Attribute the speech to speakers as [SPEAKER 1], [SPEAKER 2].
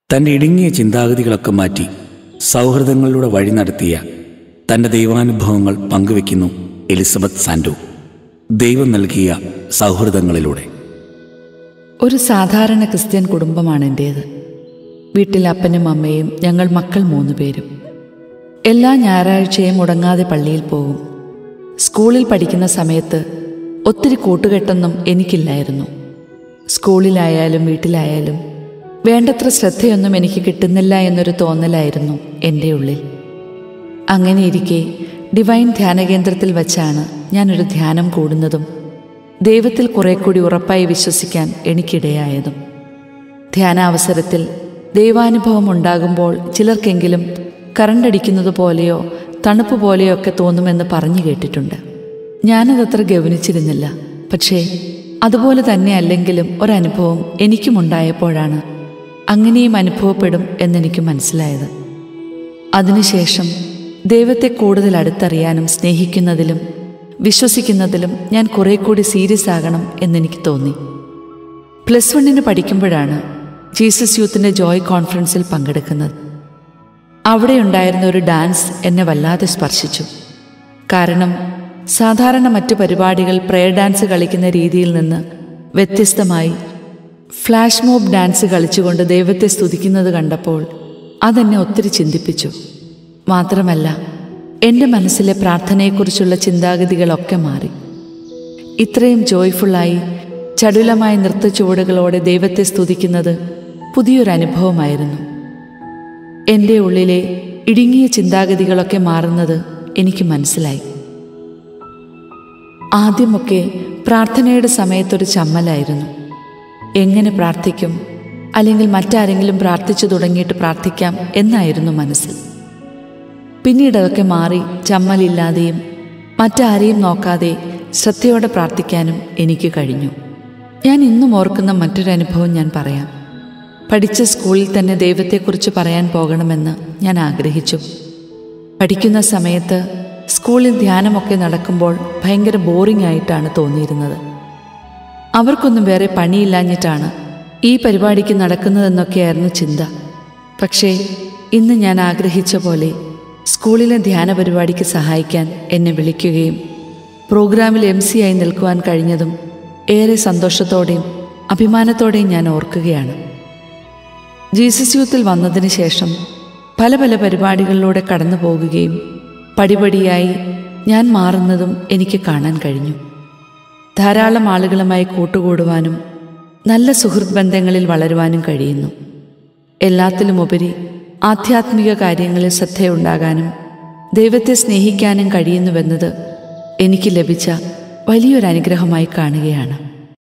[SPEAKER 1] തൻ്റെ ഇടുങ്ങിയ ചിന്താഗതികളൊക്കെ മാറ്റി സൗഹൃദങ്ങളിലൂടെ വഴി നടത്തിയ തൻ്റെ ദൈവാനുഭവങ്ങൾ പങ്കുവെക്കുന്നു എലിസബത്ത് സാൻഡോ ദൈവം നൽകിയ സൗഹൃദങ്ങളിലൂടെ
[SPEAKER 2] ഒരു സാധാരണ ക്രിസ്ത്യൻ കുടുംബമാണ് എൻ്റേത് വീട്ടിൽ അപ്പനും അമ്മയും ഞങ്ങൾ മക്കൾ മൂന്ന് പേരും എല്ലാ ഞായറാഴ്ചയും മുടങ്ങാതെ പള്ളിയിൽ പോകും സ്കൂളിൽ പഠിക്കുന്ന സമയത്ത് ഒത്തിരി കൂട്ടുകെട്ടൊന്നും എനിക്കില്ലായിരുന്നു സ്കൂളിലായാലും വീട്ടിലായാലും വേണ്ടത്ര ശ്രദ്ധയൊന്നും എനിക്ക് കിട്ടുന്നില്ല എന്നൊരു തോന്നലായിരുന്നു എൻ്റെ ഉള്ളിൽ അങ്ങനെയിരിക്കെ ഡിവൈൻ ധ്യാനകേന്ദ്രത്തിൽ വച്ചാണ് ഞാനൊരു ധ്യാനം കൂടുന്നതും ദൈവത്തിൽ കുറെ കൂടി ഉറപ്പായി വിശ്വസിക്കാൻ എനിക്കിടയായതും ധ്യാനാവസരത്തിൽ ദൈവാനുഭവം ഉണ്ടാകുമ്പോൾ ചിലർക്കെങ്കിലും കറണ്ടടിക്കുന്നത് പോലെയോ തണുപ്പ് പോലെയോ ഒക്കെ തോന്നുമെന്ന് പറഞ്ഞു കേട്ടിട്ടുണ്ട് ഞാനതത്ര ഗവനിച്ചിരുന്നില്ല പക്ഷേ അതുപോലെ തന്നെ അല്ലെങ്കിലും ഒരനുഭവം എനിക്കും ഉണ്ടായപ്പോഴാണ് അങ്ങനെയും അനുഭവപ്പെടും എന്നെനിക്ക് മനസ്സിലായത് അതിനുശേഷം ദൈവത്തെ കൂടുതൽ അടുത്തറിയാനും സ്നേഹിക്കുന്നതിലും വിശ്വസിക്കുന്നതിലും ഞാൻ കുറെ കൂടി സീരിയസ് ആകണം എന്നെനിക്ക് തോന്നി പ്ലസ് വണ്ണിന് പഠിക്കുമ്പോഴാണ് ജീസസ് യൂത്തിൻ്റെ ജോയ് കോൺഫറൻസിൽ പങ്കെടുക്കുന്നത് അവിടെ ഉണ്ടായിരുന്ന ഒരു ഡാൻസ് എന്നെ വല്ലാതെ സ്പർശിച്ചു കാരണം സാധാരണ മറ്റു പരിപാടികൾ പ്രയർ ഡാൻസ് കളിക്കുന്ന രീതിയിൽ നിന്ന് വ്യത്യസ്തമായി ഫ്ലാഷ് മോബ് ഡാൻസ് കളിച്ചുകൊണ്ട് ദൈവത്തെ സ്തുതിക്കുന്നത് കണ്ടപ്പോൾ അതെന്നെ ഒത്തിരി ചിന്തിപ്പിച്ചു മാത്രമല്ല എൻ്റെ മനസ്സിലെ പ്രാർത്ഥനയെക്കുറിച്ചുള്ള ചിന്താഗതികളൊക്കെ മാറി ഇത്രയും ജോയ്ഫുള്ളായി ചടുലമായ നൃത്തച്ചുവടുകളോടെ ദൈവത്തെ സ്തുതിക്കുന്നത് പുതിയൊരു അനുഭവമായിരുന്നു എൻ്റെ ഉള്ളിലെ ഇടുങ്ങിയ ചിന്താഗതികളൊക്കെ മാറുന്നത് എനിക്ക് മനസ്സിലായി ആദ്യമൊക്കെ പ്രാർത്ഥനയുടെ സമയത്തൊരു ചമ്മലായിരുന്നു എങ്ങനെ പ്രാർത്ഥിക്കും അല്ലെങ്കിൽ മറ്റാരെങ്കിലും പ്രാർത്ഥിച്ചു തുടങ്ങിയിട്ട് പ്രാർത്ഥിക്കാം എന്നായിരുന്നു മനസ്സിൽ പിന്നീട് അതൊക്കെ മാറി ചമ്മലില്ലാതെയും മറ്റാരെയും നോക്കാതെ ശ്രദ്ധയോടെ പ്രാർത്ഥിക്കാനും എനിക്ക് കഴിഞ്ഞു ഞാൻ ഇന്നും ഓർക്കുന്ന മറ്റൊരു അനുഭവം ഞാൻ പറയാം പഠിച്ച സ്കൂളിൽ തന്നെ ദൈവത്തെക്കുറിച്ച് പറയാൻ പോകണമെന്ന് ഞാൻ ആഗ്രഹിച്ചു പഠിക്കുന്ന സമയത്ത് സ്കൂളിൽ ധ്യാനമൊക്കെ നടക്കുമ്പോൾ ഭയങ്കര ബോറിംഗ് ആയിട്ടാണ് തോന്നിയിരുന്നത് അവർക്കൊന്നും വേറെ പണിയില്ലാഞ്ഞിട്ടാണ് ഈ പരിപാടിക്ക് നടക്കുന്നതെന്നൊക്കെയായിരുന്നു ചിന്ത പക്ഷേ ഇന്ന് ഞാൻ ആഗ്രഹിച്ച പോലെ സ്കൂളിലെ ധ്യാന പരിപാടിക്ക് സഹായിക്കാൻ എന്നെ വിളിക്കുകയും പ്രോഗ്രാമിൽ എം സി ആയി നിൽക്കുവാൻ കഴിഞ്ഞതും ഏറെ സന്തോഷത്തോടെയും അഭിമാനത്തോടെയും ഞാൻ ഓർക്കുകയാണ് ജീസസ് യൂത്തിൽ വന്നതിന് ശേഷം പല പല പരിപാടികളിലൂടെ കടന്നു പോകുകയും പടിപടിയായി ഞാൻ മാറുന്നതും എനിക്ക് കാണാൻ കഴിഞ്ഞു ധാരാളം ആളുകളുമായി കൂട്ടുകൂടുവാനും നല്ല സുഹൃത്ത് ബന്ധങ്ങളിൽ വളരുവാനും കഴിയുന്നു എല്ലാത്തിലുമുപരി ആധ്യാത്മിക കാര്യങ്ങളിൽ ശ്രദ്ധയുണ്ടാകാനും ദൈവത്തെ സ്നേഹിക്കാനും കഴിയുന്നുവെന്നത് എനിക്ക് ലഭിച്ച വലിയൊരു അനുഗ്രഹമായി കാണുകയാണ്